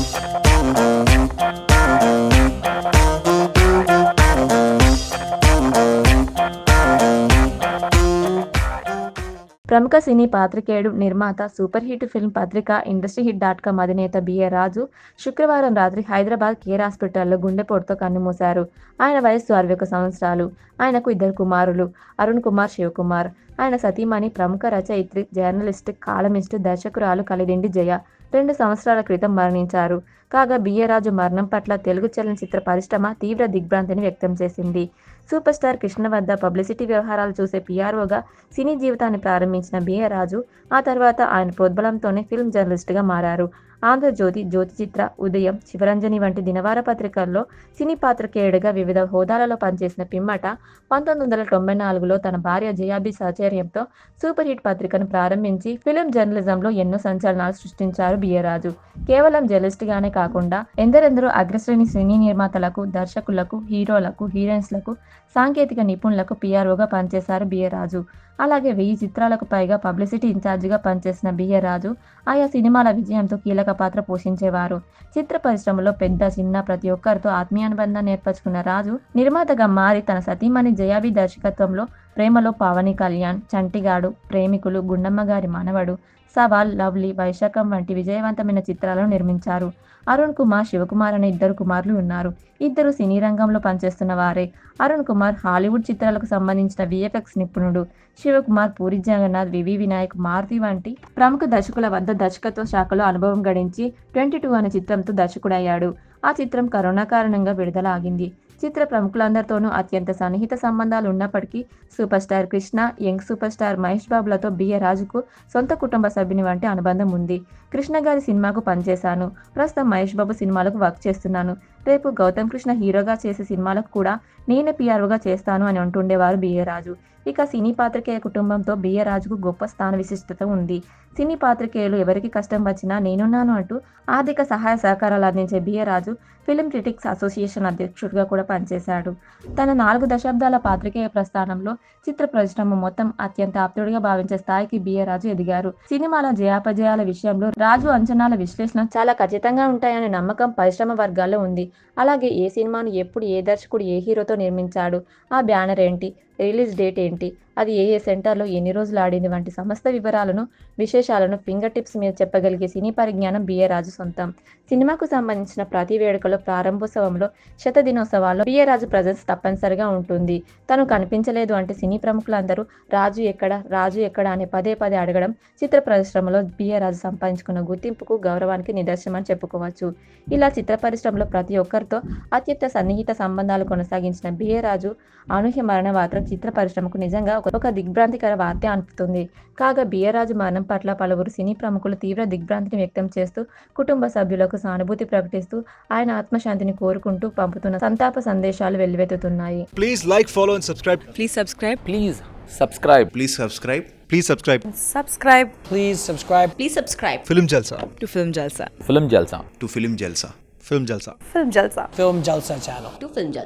ప్రముఖ సినీ పాత్రికేయుడు నిర్మాత సూపర్ హిట్ ఫిల్మ్ పత్రిక ఇండస్ట్రీ హిట్ డాట్ కామ్ అధినేత బిఏ రాజు శుక్రవారం రాత్రి హైదరాబాద్ కేర్ హాస్పిటల్లో గుండెపోటుతో కన్నుమూశారు ఆయన వయస్సు అరవై ఒక సంవత్సరాలు ఆయనకు ఇద్దరు కుమారులు అరుణ్ కుమార్ శివకుమార్ ఆయన సతీమణి ప్రముఖ రచయిత్రి జర్నలిస్ట్ కాలమిస్ట్ దర్శకురాలు కలిదిండి జయ రెండు సంవత్సరాల క్రితం మరణించారు కాగా బిఏ రాజు మరణం పట్ల తెలుగు చలనచిత్ర పరిశ్రమ తీవ్ర దిగ్భ్రాంతిని వ్యక్తం చేసింది సూపర్ స్టార్ కృష్ణ వద్ద పబ్లిసిటీ వ్యవహారాలు చూసే పిఆర్ఓగా సినీ జీవితాన్ని ప్రారంభించిన బిఏ రాజు ఆ తర్వాత ఆయన ప్రోద్బలంతోనే ఫిల్మ్ జర్నలిస్ట్గా మారారు ఆంధ్రజ్యోతి జ్యోతి చిత్ర ఉదయం శివరంజని వంటి దినవార పత్రికల్లో సినీ పాత్రికేయుడిగా వివిధ హోదాలలో పనిచేసిన పిమ్మట పంతొమ్మిది వందల తొంభై నాలుగులో తన భార్య జయాబి సహచర్యంతో సూపర్ హిట్ పత్రికను ప్రారంభించి ఫిలిం జర్నలిజంలో ఎన్నో సంచలనాలు సృష్టించారు బియ్యరాజు కేవలం జర్నలిస్ట్గానే కాకుండా ఎందరెందరో అగ్రశ్రేణి సినీ నిర్మాతలకు దర్శకులకు హీరోలకు హీరోయిన్స్లకు సాంకేతిక నిపుణులకు పిఆర్ఓగా పనిచేశారు బియ్యరాజు అలాగే వెయ్యి చిత్రాలకు పైగా పబ్లిసిటీ ఇన్ఛార్జిగా పనిచేసిన బిఏ రాజు ఆయా సినిమాల విజయంతో కీలక పాత్ర పోషించేవారు చిత్ర పరిశ్రమలో పెద్ద చిన్న ప్రతి ఒక్కరితో ఆత్మీయానుబంధాన్ని ఏర్పరచుకున్న రాజు నిర్మాతగా మారి తన సతీమణి జయాబి దర్శకత్వంలో ప్రేమలో పావని కళ్యాణ్ చంటిగాడు ప్రేమికులు గుండమ్మ గారి మనవడు సవాల్ లవ్లీ వైశాఖం వంటి విజయవంతమైన చిత్రాలను నిర్మించారు అరుణ్ కుమార్ శివకుమార్ అనే ఇద్దరు కుమారులు ఉన్నారు ఇద్దరు సినీ రంగంలో పనిచేస్తున్న వారే అరుణ్ కుమార్ హాలీవుడ్ చిత్రాలకు సంబంధించిన విఎఫ్ఎక్స్ నిపుణుడు శివకుమార్ పూరి జగన్నాథ్ వివి వినాయక్ మారుతి వంటి ప్రముఖ దర్శకుల వద్ద దర్శకత్వ శాఖలో అనుభవం గడించి ట్వంటీ టూ అనే చిత్రంతో దర్శకుడయ్యాడు ఆ చిత్రం కరోనా కారణంగా విడుదల ఆగింది చిత్ర ప్రముఖులందరితోనూ అత్యంత సన్నిహిత సంబంధాలు ఉన్నప్పటికీ super star Krishna young super star Mahesh బాబులతో బిఏ రాజుకు సొంత కుటుంబ సభ్యుని వంటి అనుబంధం ఉంది కృష్ణ గారి సినిమాకు పనిచేశాను ప్రస్తుతం మహేష్ బాబు సినిమాలకు వర్క్ చేస్తున్నాను రేపు గౌతమ్ కృష్ణ హీరోగా చేసే సినిమాలకు కూడా నేనే పిఆర్ఓగా చేస్తాను అని అంటుండేవారు బిఏ రాజు ఇక సినీ పాత్రికేయ కుటుంబంతో బిఏ రాజుకు గొప్ప స్థాన విశిష్టత ఉంది సినీ పాత్రికేయులు ఎవరికి కష్టం వచ్చినా నేనున్నాను అంటూ ఆర్థిక సహాయ సహకారాలు అందించే B A Raju film critics association అధ్యక్షుడిగా కూడా పనిచేశాడు తన నాలుగు దశాబ్దాల పాత్రికేయ ప్రస్థానంలో చిత్ర పరిశ్రమ మొత్తం అత్యంత ఆప్తుడిగా భావించే స్థాయికి బిఏ రాజు ఎదిగారు సినిమాల జయాపజయాల విషయంలో రాజు అంచనాల విశ్లేషణ చాలా ఖచ్చితంగా ఉంటాయనే నమ్మకం పరిశ్రమ వర్గాల్లో ఉంది అలాగే ఏ సినిమాను ఎప్పుడు ఏ దర్శకుడు ఏ హీరోతో నిర్మించాడు ఆ బ్యానర్ ఏంటి రిలీజ్ డేట్ ఏంటి అది ఏ ఏ సెంటర్లో ఎన్ని రోజులు ఆడింది వంటి సమస్త వివరాలను విశేషాలను ఫింగర్ టిప్స్ మీద చెప్పగలిగే సినీ పరిజ్ఞానం బిఏ రాజు సొంతం సినిమాకు సంబంధించిన ప్రతి వేడుకలో ప్రారంభోత్సవంలో శత దినోత్సవాల్లో బిఏ రాజు ప్రజెన్స్ తప్పనిసరిగా ఉంటుంది తను కనిపించలేదు అంటే సినీ ప్రముఖులందరూ రాజు ఎక్కడ రాజు ఎక్కడ అని పదే పదే అడగడం చిత్ర పరిశ్రమలో బిఏ రాజు సంపాదించుకున్న గుర్తింపుకు గౌరవానికి నిదర్శనమని చెప్పుకోవచ్చు ఇలా చిత్ర పరిశ్రమలో ప్రతి ఒక్కరితో అత్యంత సన్నిహిత సంబంధాలు కొనసాగించిన బిఏ రాజు అనూహ్య మరణ వార్త చిత్ర పరిశ్రమకు నిజంగా ఒక- ఒక దిగ్భ్రాంతికర వార్త అనిపిస్తుంది కాగా బిఏ రాజు మరణం పట్ల పలువురు సినీ ప్రముఖులు తీవ్ర దిగ్భ్రాంతిని వ్యక్తం చేస్తూ కుటుంబ సభ్యులకు సానుభూతి ప్రకటిస్తూ ఆయన ఆత్మశాంతిని కోరుకుంటూ పంపుతున్న సంతాప సందేశాలు వెల్లువెత్తుతున్నాయి Please like, follow, and subscribe. Please subscribe. Please subscribe. Please subscribe. Please subscribe. Subscribe Please subscribe Please subscribe Film Jalsa. to Film Jalsa. Film Jalsa. To Film Jalsa. Film Jalsa. Film Jalsa. Film Jalsa channel. To Film Jalsa.